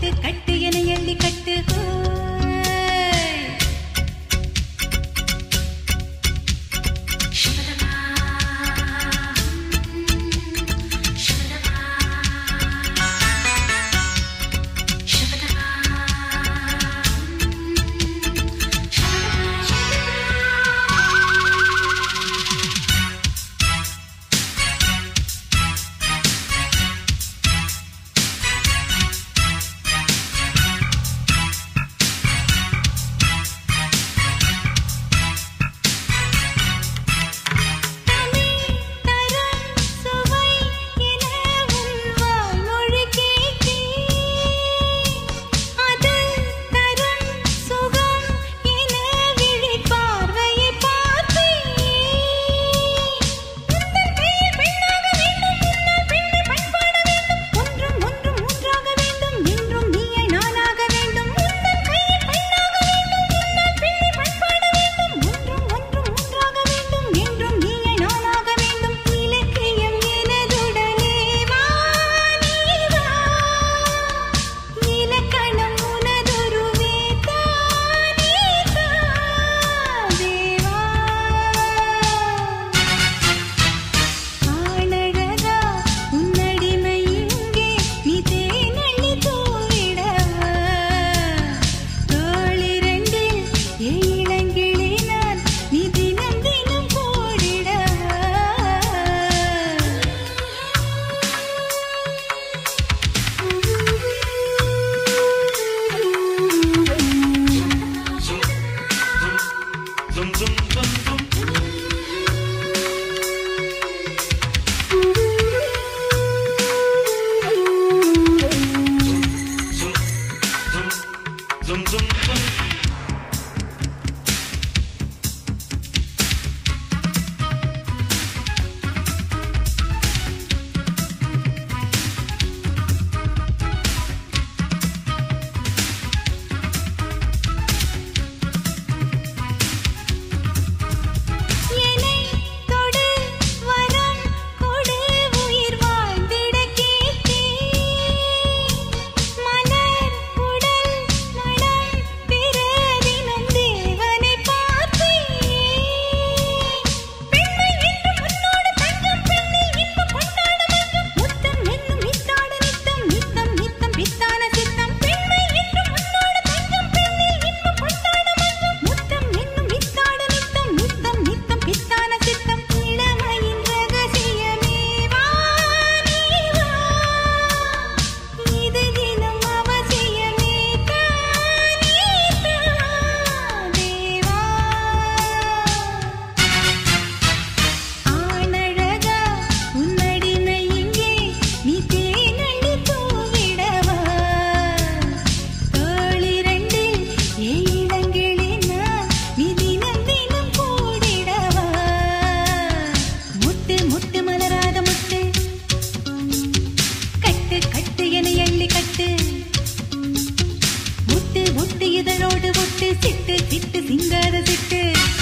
கட்டு கட்டு என எள்ளி கட்டு ஹோய். தமிழ் தரும் சுவை என உன் வாய்மொழி கேட்டேன். அது தரும் சுகம் என விழிப் பார்வையைப் பார்த்தேன். உந்தன் கையில் பெண்ணாக வேண்டும், உன்னால் பெண்ணை பண்பாட வேண்டும். ஒன்றும் ஒன்றும் ஒன்றாக வேண்டும், என்றும் நீயே நானாக வேண்டும். உந்தன் கையில் பெண்ணாக வேண்டும், உன்னால் பெண்ணை பண்பாட வேண்டும். ஒன்றும் ஒன்றும் ஒன்றாக வேண்டும், என்றும் நீயே நானாக வேண்டும். இலக்கியம் எனதுடனே வா, நீ வா. இலக்கணம் உனதொருவே தானே தா, தேவா. ஆனழகா உன்னடிமை இங்கே நீ தேனள்ளி தூவிடவா தோளிரண்டில் இளங்கிளி நான் நீ தினம் தினம் என்னை தொடு வரம் கொடு உயிர் வாழ்ந்திட கேட்டேன் மலர் உடல் நலம் பிற தினம் தேவனை பார்த்தேன் பெண்மை என்று முன்னோடு தங்கம் பெண்ணில் இன்பம் கொண்டாட வேண்டும் முத்தம் என்னும் மித்தாட நித்தம் நித்தம் நித்தம் பித்தான சித்தம் பெண்மை என்று முன்னோடு தங்கம் பெண்ணில் இன்பம் கொண்டாட வேண்டும் முத்தம் என்னும் மித்தாட நித்தம் நித்தம் நித்தம் பித்தான சித்தம் இளமையின் ரகசியமே வா நீ வா இது தினம் அவசியமே தானே தா தேவா ஆனழகா உன்னடிமை இங்கே நீ தேனள்ளி தூவிடவா தோளிரண்டில் இளங்கிளி நான் நீ தினம் தினம் கூடிடவா முட்டு முட்டு மலராத முட்டு கட்டு கட்டு என எள்ளி கட்டு முட்டு முட்டு இதழோடு முட்டு சிட்டு சிட்டு சிங்கார சிட்டு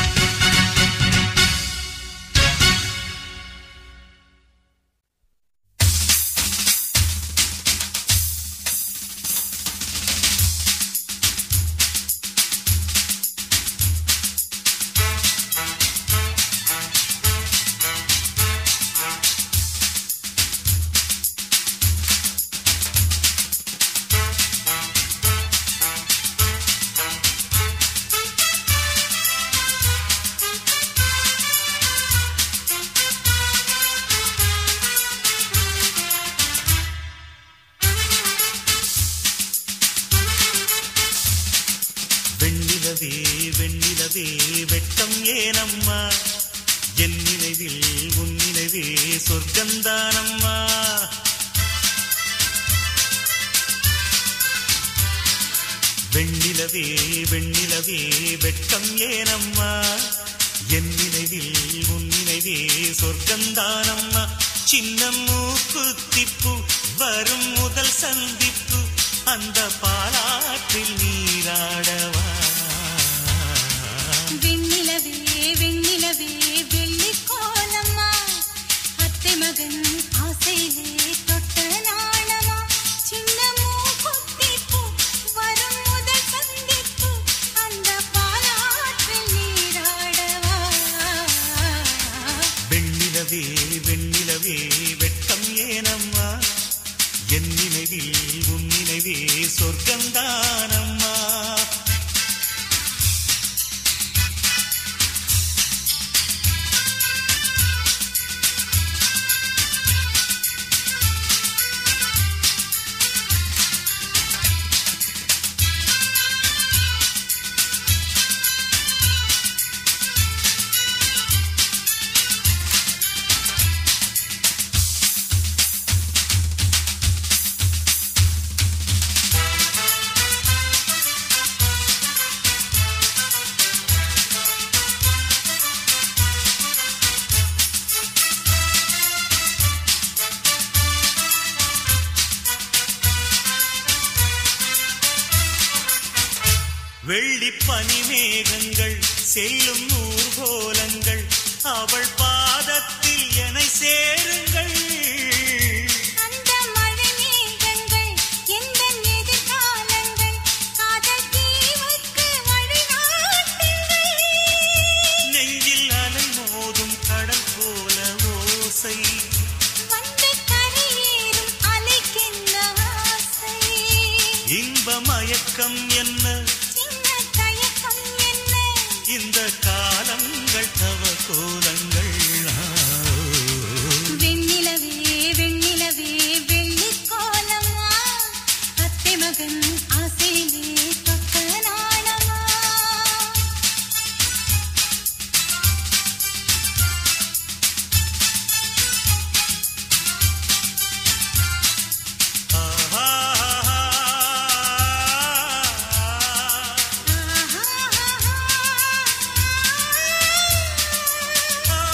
வெண்ணிலவே வெண்ணிலவே வெட்டம் ஏனம்மா என் நினைவில் உன் நினைவே சொர்க்கந்தானம்மா வெண்ணிலவே வெண்ணிலவே வெட்கம் ஏனம்மா என் நினைவில் உன் நினைவே சொர்க்கந்தானம்மா சின்ன மூக்குத்திப்பு வரும் முதல் சந்திப்பு அந்த பாலாற்றில் நீராடவா வெண்ணிலவே வெண்ணிலவே வெள்ளி கோலம்மா அத்தை மகன் ஆசையிலே தொட்ட நாணமா சின்ன மூக்குத்தி பூ சொர்க்கந்தானம்மா வெள்ளி பனிமேகங்கள் செல்லும் ஊர்கோலங்கள் அவள் பாதத்தில் என சேருங்கள் அந்த மழை மேகங்கள் எந்தன் எதிர்காலங்கள் காதல் தீவுக்கு வழிகாட்டுங்கள் நெஞ்சில் அலை மோதும் கடல் போல ஓசை வந்து கரையேறும் அலைக்கென்ன ஆசை இன்ப மயக்கம் என்ன சின்ன தயக்கம் என்ன இந்த காலங்கள் தவ கோலங்கள் வெண்ணிலவே வெண்ணிலவே வெள்ளிக் கோலமா அத்தை மகன் ஆசையிலே தொட்ட நாணமா ஆ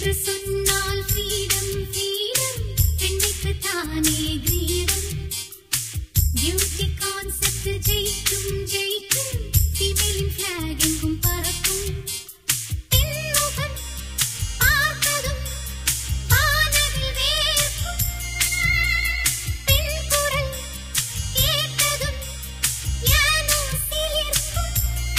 என்று சொன்னால் ஃப்ரீடம் ஃப்ரீடம் பெண்ணுக்கு தானே கிரீடம் பியூட்டி கான்செப்ட் ஜெயிக்கும் ஜெயிக்கும் ஃபீமேலின் ஃபிளாக் எங்கும் பறக்கும் பெண்முகம் பார்த்ததும் வானவில் வேர்க்கும் பெண் குரல் கேட்டதும் யானோ சீர்க்கும்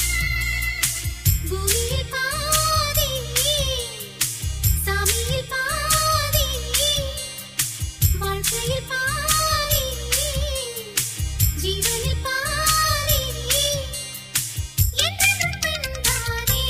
பூமியில் பாதி சாமியில் பாதி வாழ்க்கையில் பாதி ஜீவனில் பாதி என்றும் பெண்தானே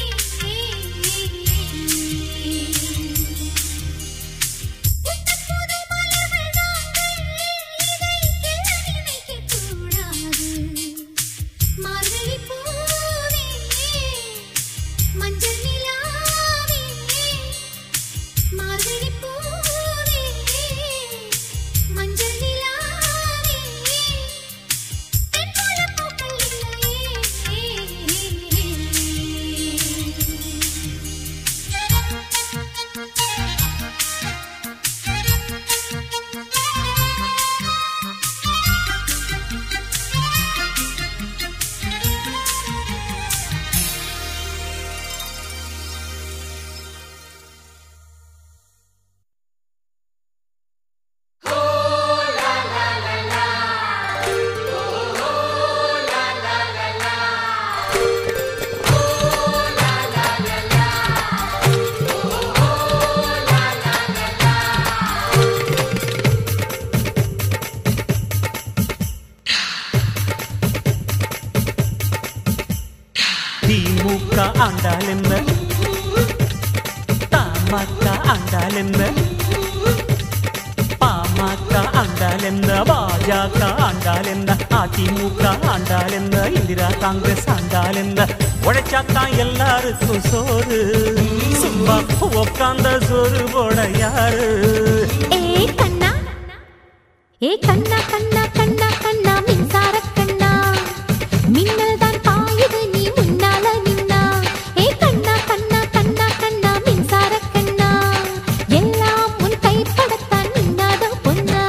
புத்தப்புது மலர்கள் நாங்கள் இதை கிள்ள நினைக்கக் கூடாது மார்கழி பூவே மஞ்சள் நிலாவே மார்கழி பூவே மஞ்சள் நிலாவே பெண்போல பூக்கள் திமுக ஆண்டால் என்ன தமாக ஆண்டால் என்ன பாமக ஆண்டால் என்ன பாஜக ஆண்டால் என்ன அதிமுக ஆண்டால் என்ன இந்திரா காங்கிரஸ் ஆண்டால் என்ன உழைச்சாத்தான் எல்லாருக்கும் சோறு சும்மா உக்காந்த சோறு போட யாரு ஏ கண்ணா ஏ கண்ணா கண்ணா கண்ணா கண்ணா மின்சார கண்ணா மின்னல் தான் பாயுது நீ முன்னால நின்னா ஏ கண்ணா கண்ணா கண்ணா கண்ணா மின்சார கண்ணா எல்லாம் உன் கைப்படத்தான் நின்னாத பொன்னா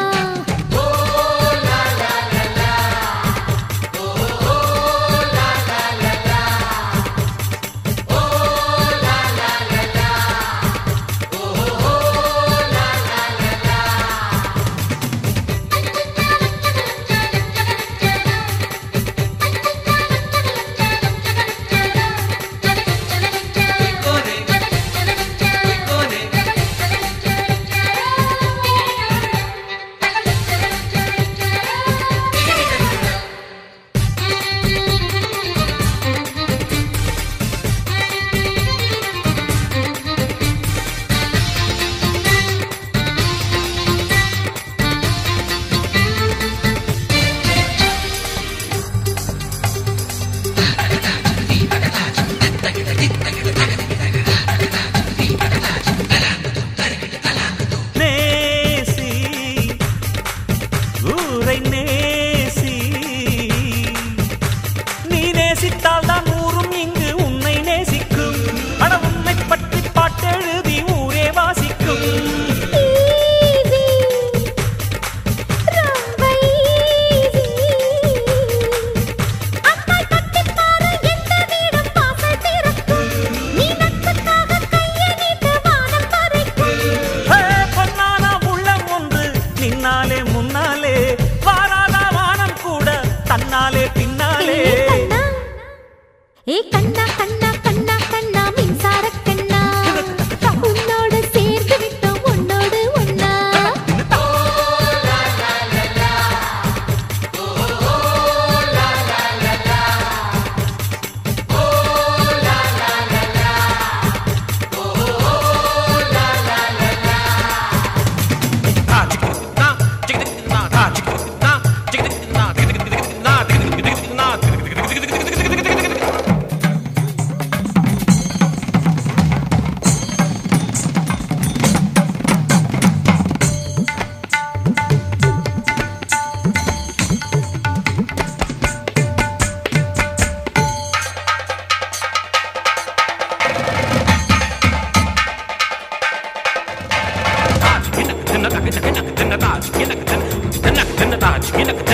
la la la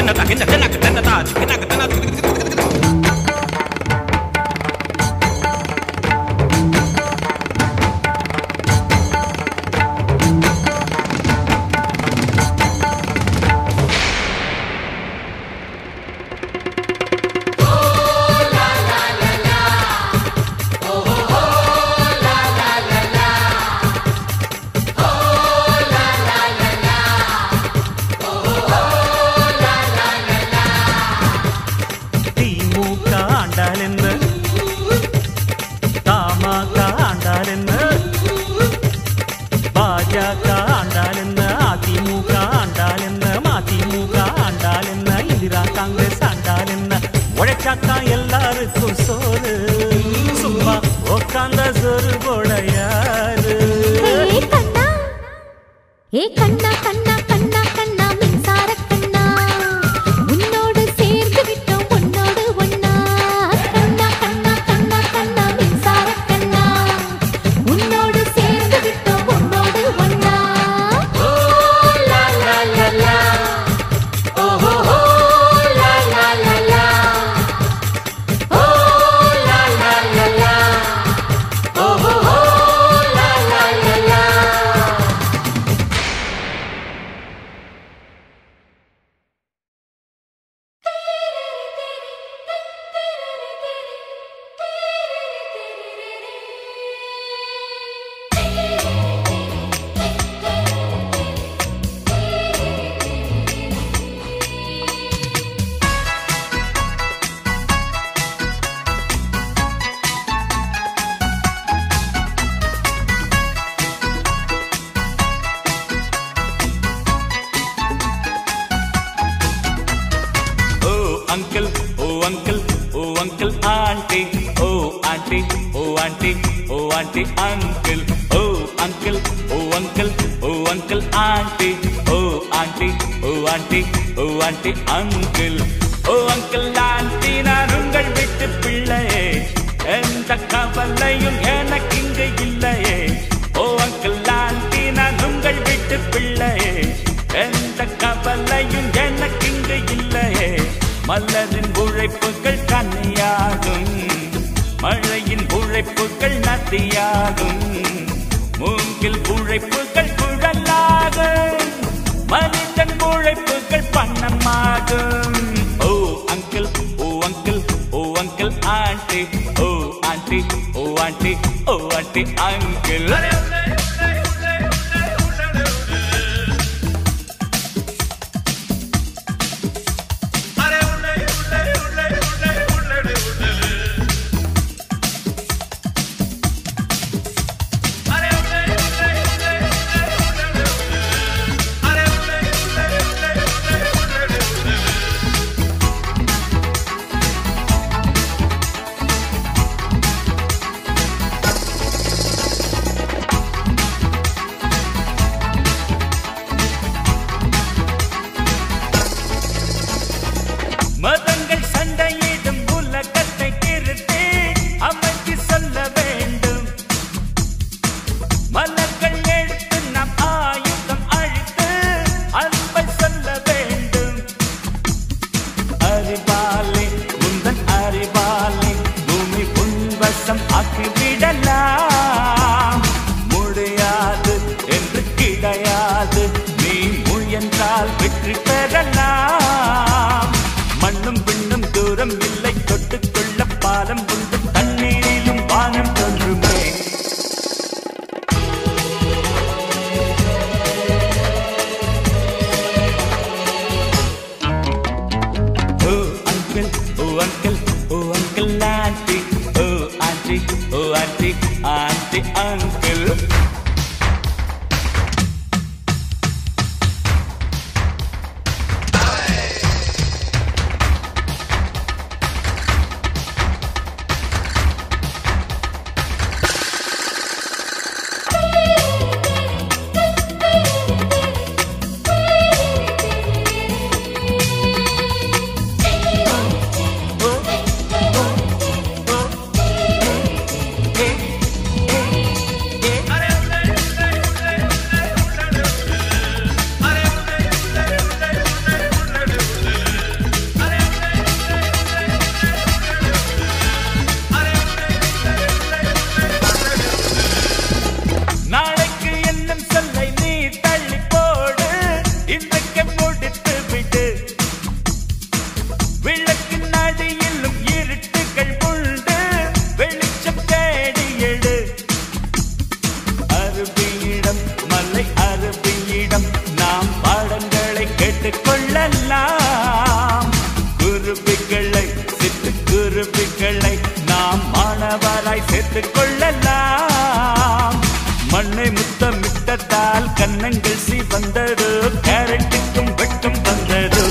தன்னதா கிண்ண தென்னக்கு தன்னதா கிண்ணக்கு தன்னா திமுக ஆண்டால் என்ன தமாக ஆண்டால் என்ன பாஜக ஆண்டால் என்ன அதிமுக ஆண்டால் என்ன மதிமுக ஆண்டால் என்ன இந்திரா காங்கிரஸ் ஆண்டால் என்ன உழைச்சாத்தான் எல்லாருக்கும் சோறு சும்மா உக்காந்த சோறு போட யாரு ஏ கண்ணா ஏ கண்ணா கண்ணா கண்ணா கண்ணா மின்சார கண்ணா உன்னோடு சேர்ந்து விட்டோம் உன்னோடு ஒண்ணா கண்ணா கண்ணா கண்ணா கண்ணா மின்சார கண்ணா உன்னோடு சேர்ந்து விட்டோம் உன்னோடு ஒண்ணா ஓ லா லா லா லா ஓ ஹோ ஹோ லா லா லா லா ஓ லா லா லா லா ஓ ஹோ ஹோ லா லா லா லா Oh uncle, oh uncle, oh uncle auntie, oh auntie, oh auntie, oh auntie uncle, oh uncle, oh uncle, oh uncle auntie, oh auntie, oh auntie, oh auntie uncle, oh uncle auntie நான் உங்கள் வீட்டு பிள்ளையே எந்த கவலையும் எனக்கு இங்கு இல்லையே ஓ uncle aunty நான் உங்கள் வீட்டு பிள்ளையே எந்த கவலையும் எனக்கு இங்கு இல்லையே மலரின் உழைப்புகள் கண்ணியாகும் மழையின் உழைப்புகள் நதியாகும் மூங்கில் உழைப்புகள் குழலாகும் மனிதன் உழைப்புகள் பண்ணமாகும் ஓ அங்கிள் ஓ அங்கிள் ஓ அங்கிள் ஆண்டி ஓ ஆண்டி ஓ ஆண்டி ஓ ஆண்டி அங்கிள் மதங்கள் சண்டையிடும் உலகத்தை திருத்தி அமைதி சொல்ல வேண்டும் மலர்கள் எடுத்து நம் ஆயுதம் அழித்து அன்பை சொல்ல வேண்டும் அறிவாலே உந்தன் அறிவாலே பூமி உன்வசம் ஆக்கிவிடலாம் முடியாது என்று கிடையாது நீ முயன்றால் வெற்றி பெறலாம் மண்ணும் பின்னும் தூரம் இல்லை தொட்டுக்கொள்ள பாலம் உண்டு தண்ணீரிலும் வானம் தோன்றுமே Oh uncle, oh uncle, oh uncle auntie, oh auntie, oh auntie, auntie uncle. ஒன்றாய் சேர்த்துக் கொள்ளலாம் மண்ணை முத்தமிட்டதால் கன்னங்கள் சிவந்தது கேரட்டுக்கும் வெட்கம் வந்தது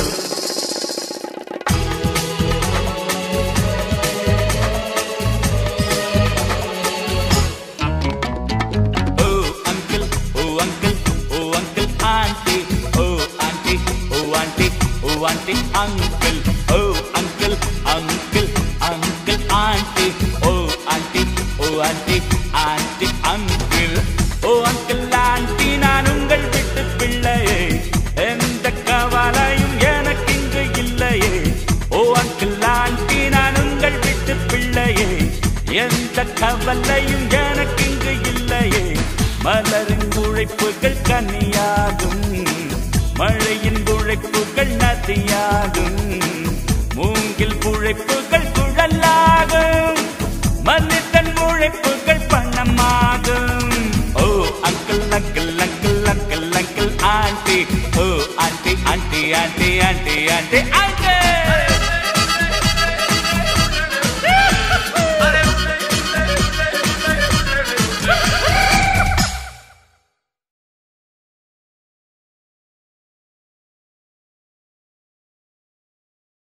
Oh, uncle, oh, uncle, oh, uncle, auntie, oh, auntie, oh, auntie, oh, auntie, uncle, oh, uncle, uncle, uncle, auntie, oh, auntie, oh, auntie, auntie, uncle, oh, uncle, auntie, நான் உங்கள் வீட்டு பிள்ளையே எந்த கவலையும் எனக்கு இங்கு இல்லையே ஓ அங்கிள் ஆண்டி நான் உங்கள் வீட்டு பிள்ளையே எந்த கவலையும் எனக்கு இங்கு இல்லையே மலரின் உழைப்புகள் கனியாகும் மழையின் உழைப்புகள் நதியாகும் மூங்கில் உழைப்புகள் குழலாகும் மனிதன் உழைப்புகள் பணமாகும் ஓ uncle uncle uncle uncle uncle aunty ஓ aunty aunty aunty aunty aunty aunty